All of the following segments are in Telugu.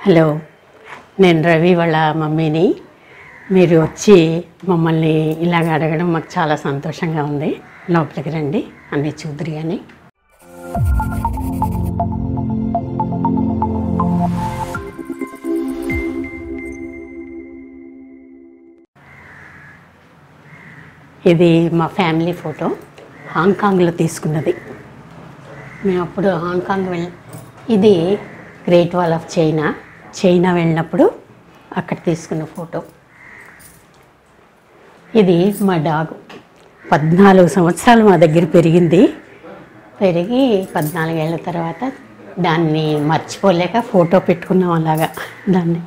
హలో నేను రవి వాళ్ళ మమ్మీని మీరు వచ్చి మమ్మల్ని ఇలాగ అడగడం మాకు చాలా సంతోషంగా ఉంది లోపలికి రండి అన్నీ చూద్దరు కానీ ఇది మా ఫ్యామిలీ ఫోటో హాంకాంగ్లో తీసుకున్నది మేము అప్పుడు హాంకాంగ్ వెళ్ళ ఇది great wall of China China వెళ్ళినప్పుడు అక్కడ తీసుకున్న ఫోటో ఇది మా డాగ్ పద్నాలుగు సంవత్సరాలు మా దగ్గర పెరిగింది పెరిగి పద్నాలుగేళ్ల తర్వాత దాన్ని మర్చిపోలేక ఫోటో పెట్టుకున్నాం అలాగా దాన్ని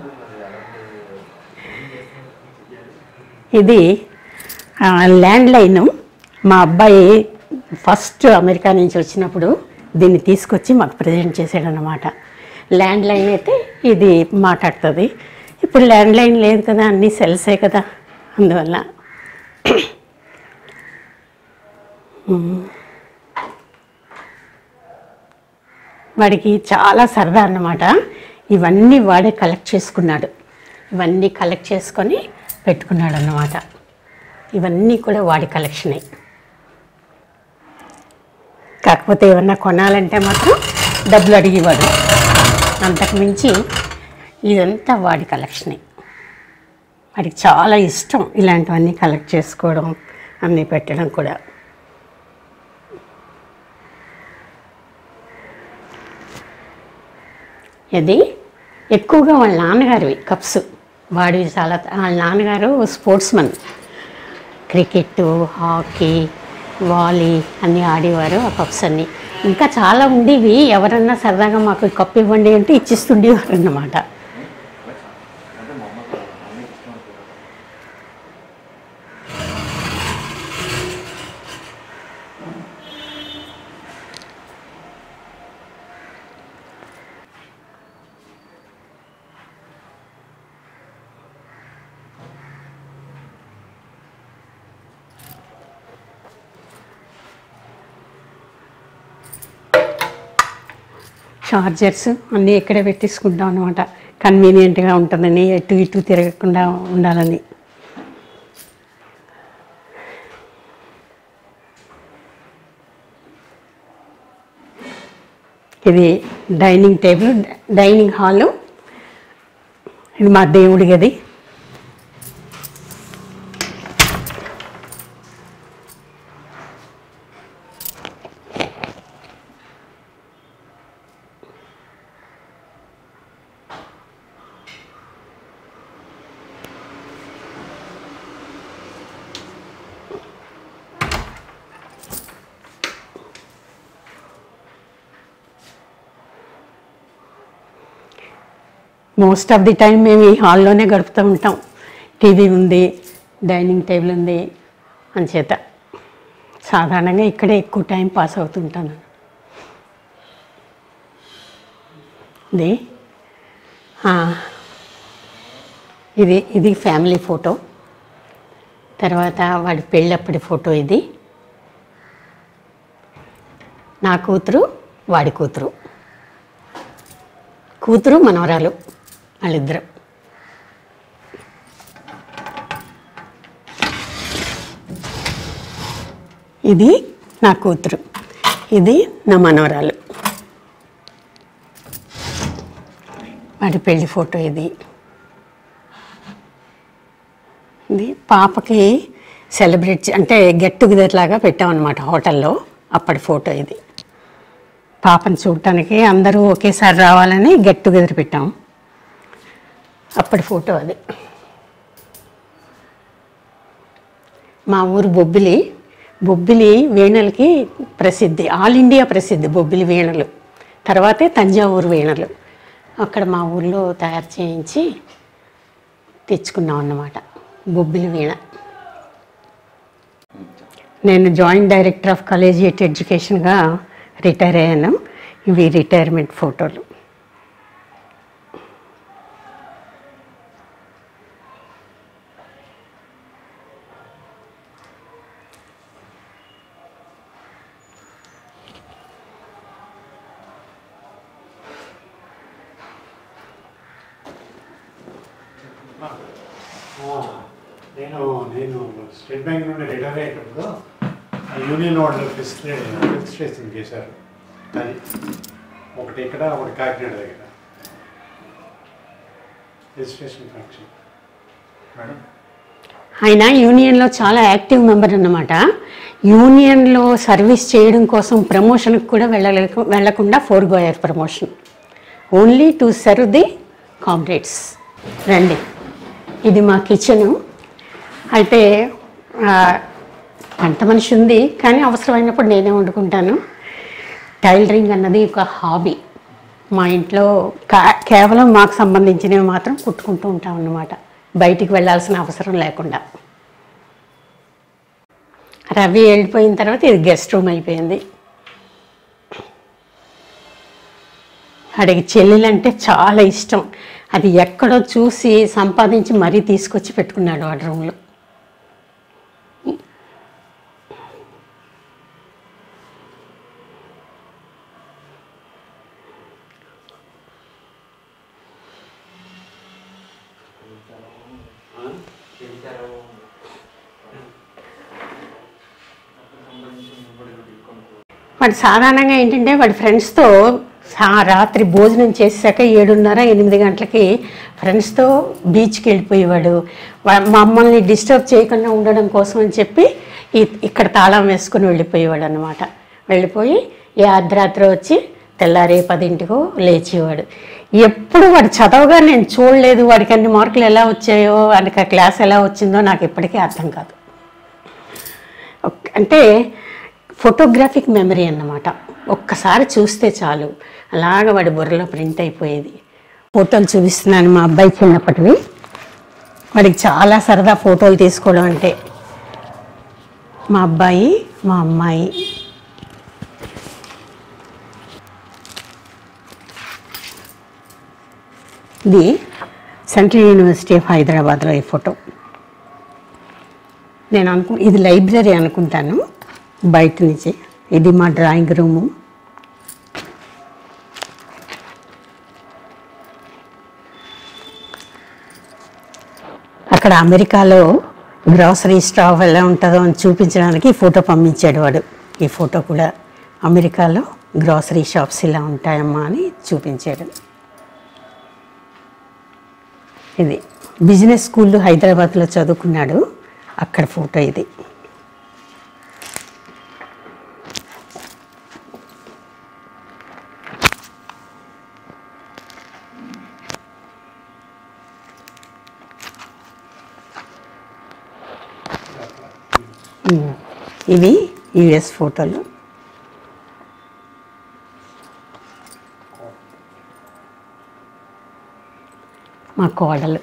ఇది ఆ, ల్యాండ్ లైన్ మా అబ్బాయి ఫస్ట్ అమెరికా నుంచి వచ్చినప్పుడు దీన్ని తీసుకొచ్చి మాకు ప్రజెంట్ చేశాడనమాట ల్యాండ్ లైన్ అయితే ఇది మాట్లాడుతుంది ఇప్పుడు ల్యాండ్ లైన్ లేదు కదా అన్నీ సెల్సే కదా అందువల్ల ఉమ్. వాడికి చాలా సరదా అన్నమాట ఇవన్నీ వాడే కలెక్ట్ చేసుకున్నాడు ఇవన్నీ కలెక్ట్ చేసుకొని పెట్టుకున్నాడు అన్నమాట ఇవన్నీ కూడా వాడి కలెక్షనే కాకపోతే ఏమన్నా కొనాలంటే మాత్రం డబ్బులు అడిగేవాడు అంతకు మించి ఇదంతా వాడి కలెక్షనే వాడికి చాలా ఇష్టం ఇలాంటివన్నీ కలెక్ట్ చేసుకోవడం అన్నీ పెట్టడం కూడా ఇది ఎక్కువగా వాళ్ళ నాన్నగారివి కప్స్ వాడివి చాలా వాళ్ళ నాన్నగారు స్పోర్ట్స్ మన్ క్రికెట్ హాకీ వాలీ అన్నీ ఆడేవారు ఆ కప్స్ అన్నీ ఇంకా చాలా ఉండేవి ఎవరన్నా సరదాగా మాకు ఈ కప్ ఇవ్వండి అంటే ఇచ్చిస్తుండేవారు అన్నమాట చార్జర్స్ అన్నీ ఇక్కడే పెట్టేసుకుంటాం అనమాట కన్వీనియంట్గా ఉంటుందని ఎటు ఇటు తిరగకుండా ఉండాలని ఇది డైనింగ్ టేబుల్ డైనింగ్ హాలు ఇది మా దేవుడి గది మోస్ట్ ఆఫ్ ది టైం మేము ఈ హాల్లోనే గడుపుతూ ఉంటాం టీవీ ఉంది డైనింగ్ టేబుల్ ఉంది అంచేత సాధారణంగా ఇక్కడే ఎక్కువ టైం పాస్ అవుతుంటాను ఇది ఆ, ఇది ఇది ఫ్యామిలీ ఫోటో తర్వాత వాడి పెళ్ళప్పటి ఫోటో ఇది నా కూతురు వాడి కూతురు కూతురు మనవరాలు వాళ్ళిద్దరు ఇది నా కూతురు ఇది నా మనవరాలు వాడి పెళ్లి ఫోటో ఇది ఇది పాపకి సెలబ్రేట్ చే- అంటే గెట్ టుగెదర్ లాగా పెట్టామన్నమాట హోటల్లో అప్పటి ఫోటో ఇది పాపను చూడటానికి అందరూ ఒకేసారి రావాలని గెట్ టుగెదర్ పెట్టాం అప్పటి ఫోటో అది మా ఊరు బొబ్బిలి బొబ్బిలి వీణలకి ప్రసిద్ధి ఆల్ ఇండియా ప్రసిద్ధి బొబ్బిలి వీణలు తర్వాతే తంజావూరు వీణలు అక్కడ మా ఊర్లో తయారు చేయించి తెచ్చుకున్నాం అన్నమాట బొబ్బిలి వీణ నేను జాయింట్ డైరెక్టర్ ఆఫ్ కాలేజియేట్ ఎడ్యుకేషన్గా రిటైర్ అయ్యాను ఇవి రిటైర్మెంట్ ఫోటోలు ఆ, నేను నేను స్టేట్ బ్యాంక్ నుండి రిటైర్ అయ్యేటప్పుడు ఆ యూనియన్ వాళ్ళు రిజిస్ట్రేషన్ చేశారు అది ఒకటి ఇక్కడ ఒకటి కాకినాడ దగ్గర రిజిస్ట్రేషన్ ఫంక్షన్ మేడం ఆయన యూనియన్లో చాలా యాక్టివ్ మెంబర్ అన్నమాట యూనియన్లో సర్వీస్ చేయడం కోసం ప్రమోషన్కి కూడా వెళ్ళలేక వెళ్ళకుండా for goer promotion only to serve the comrades రండి ఇది మా కిచెను అయితే ఆ, వంట మనిషి ఉంది కానీ అవసరమైనప్పుడు నేనే వండుకుంటాను టైలరింగ్ అన్నది ఒక హాబీ మా ఇంట్లో కా- కేవలం మాకు సంబంధించినవి మాత్రం కుట్టుకుంటూ ఉంటాం అన్నమాట బయటికి వెళ్ళాల్సిన అవసరం లేకుండా రవి వెళ్ళిపోయిన తర్వాత ఇది గెస్ట్ రూమ్ అయిపోయింది వాడికి చెల్లెలంటే చాలా ఇష్టం అది ఎక్కడో చూసి సంపాదించి మరీ తీసుకొచ్చి పెట్టుకున్నాడు వాడి రూమ్లో వాడు సాధారణంగా ఏంటంటే వాడి ఫ్రెండ్స్తో సా- రాత్రి భోజనం చేశాక ఏడున్నర ఎనిమిది గంటలకి ఫ్రెండ్స్తో బీచ్కి వెళ్ళిపోయేవాడు వా- మమ్మల్ని డిస్టర్బ్ చేయకుండా ఉండడం కోసం అని చెప్పి ఈ- ఇక్కడ తాళం వేసుకుని వెళ్ళిపోయేవాడు అనమాట వెళ్ళిపోయి ఏ అర్ధరాత్రి వచ్చి తెల్లారే పదింటికో లేచేవాడు ఎప్పుడు వాడు చదవగా నేను చూడలేదు వాడికి అన్ని మార్కులు ఎలా వచ్చాయో వాడికి ఆ క్లాస్ ఎలా వచ్చిందో నాకు ఇప్పటికీ అర్థం కాదు ఒక్- అంటే ఫోటోగ్రాఫిక్ మెమరీ అన్నమాట ఒక్కసారి చూస్తే చాలు అలాగ వాడి బుర్రలో ప్రింట్ అయిపోయేది ఫోటోలు చూపిస్తున్నాను మా అబ్బాయి చిన్నప్పటివి వాడికి చాలా సరదా ఫోటోలు తీసుకోవడం అంటే మా అబ్బాయి మా అమ్మాయి ఇది సెంట్రల్ యూనివర్సిటీ ఆఫ్ హైదరాబాద్లో ఈ ఫోటో నేను అనుకు ఇది లైబ్రరీ అనుకుంటాను బయట నుంచి ఇది మా డ్రాయింగ్ రూము అక్కడ అమెరికాలో గ్రాసరీ స్టావ్ ఎలా ఉంటుందో అని చూపించడానికి ఈ ఫోటో పంపించాడు వాడు ఈ ఫోటో కూడా అమెరికాలో గ్రాసరీ షాప్స్ ఇలా ఉంటాయమ్మా అని చూపించాడు ఇది బిజినెస్ స్కూల్ హైదరాబాద్లో చదువుకున్నాడు అక్కడ ఫోటో ఇది ఉమ్. ఇవి యుఎస్ ఫోటోలు మా కోడలు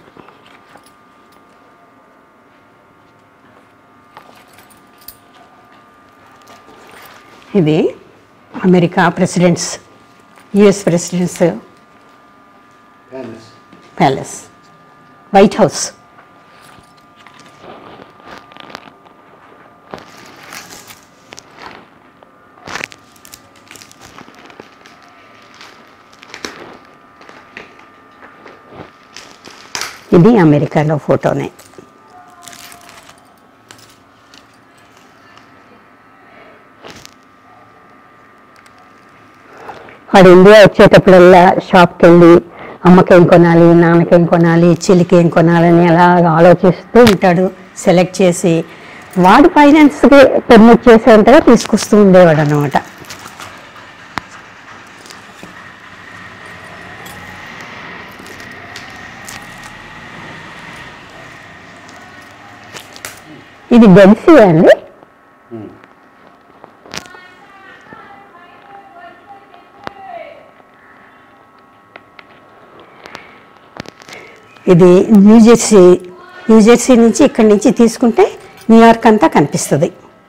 ఇది America presidents US presidents palace palace White House ఇది అమెరికాలో ఫోటోనే వాడు ఇండియా వచ్చేటప్పుడల్లా షాప్కి వెళ్ళి అమ్మకేం కొనాలి నాన్నకేం కొనాలి చెల్లికి ఏం కొనాలని అలా ఆలోచిస్తూ ఉంటాడు సెలెక్ట్ చేసి వాడు ఫైనాన్స్కి పెర్మిట్ చేసేంతగా తీసుకొస్తూ ఉండేవాడు అనమాట ఇది బెన్సీ అండి ఇది న్యూజెర్సీ న్యూజెర్సీ నుంచి ఇక్కడి నుంచి తీసుకుంటే న్యూయార్క్ అంతా కనిపిస్తుంది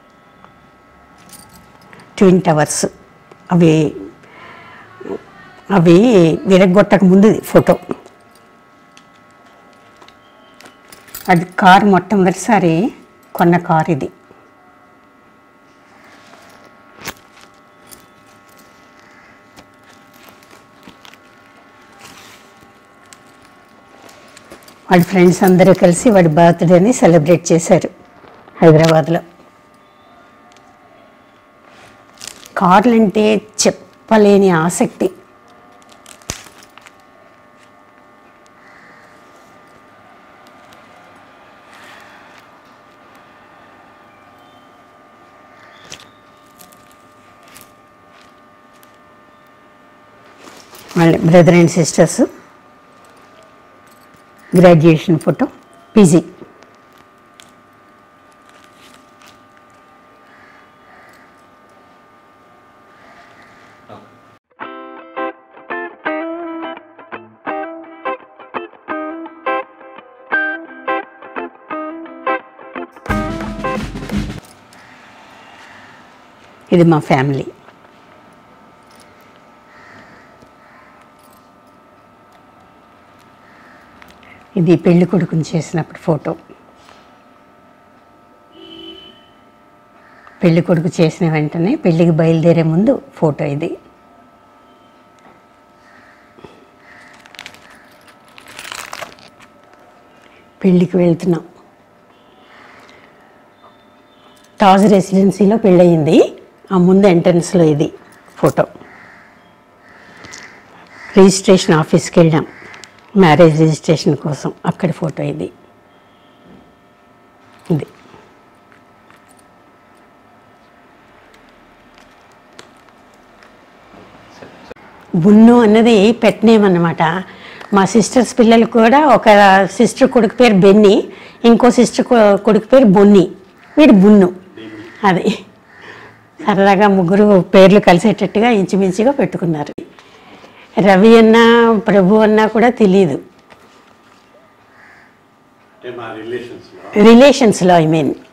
ట్విన్ టవర్స్ అవి అవి విరగొట్టక ముందు ఫోటో అది కారు మొట్టమొదటిసారి కొన్న కారు ఇది వాడి ఫ్రెండ్స్ అందరూ కలిసి వాడి బర్త్డేని సెలబ్రేట్ చేశారు హైదరాబాద్లో కార్లు అంటే చెప్పలేని ఆసక్తి వాళ్ళ brother and sisters graduation photo PG ఇది మా ఫ్యామిలీ ఇది పెళ్లి కొడుకుని చేసినప్పుడు ఫోటో పెళ్లి కొడుకు చేసిన వెంటనే పెళ్ళికి బయలుదేరే ముందు ఫోటో ఇది పెళ్ళికి వెళ్తున్నాం తాజ్ రెసిడెన్సీలో పెళ్ళయింది ఆ ముందు ఎంట్రన్స్లో ఇది ఫోటో రిజిస్ట్రేషన్ ఆఫీస్కి వెళ్ళాం మ్యారేజ్ రిజిస్ట్రేషన్ కోసం అక్కడి ఫోటో ఇది ఇది బున్ను అన్నది పెట్ నేమ్ అన్నమాట మా సిస్టర్స్ పిల్లలు కూడా ఒక సిస్టర్ కొడుకు పేరు బెన్ని ఇంకో సిస్టర్ కొడుకు పేరు బొన్ని వీడు బున్ను అది సరదాగా ముగ్గురు పేర్లు కలిసేటట్టుగా ఇంచుమించుగా పెట్టుకున్నారు రవి అన్న ప్రభు అన్న కూడా తెలియదు అంటే మా రిలేషన్స్లో రిలేషన్స్లో ఐ మీన్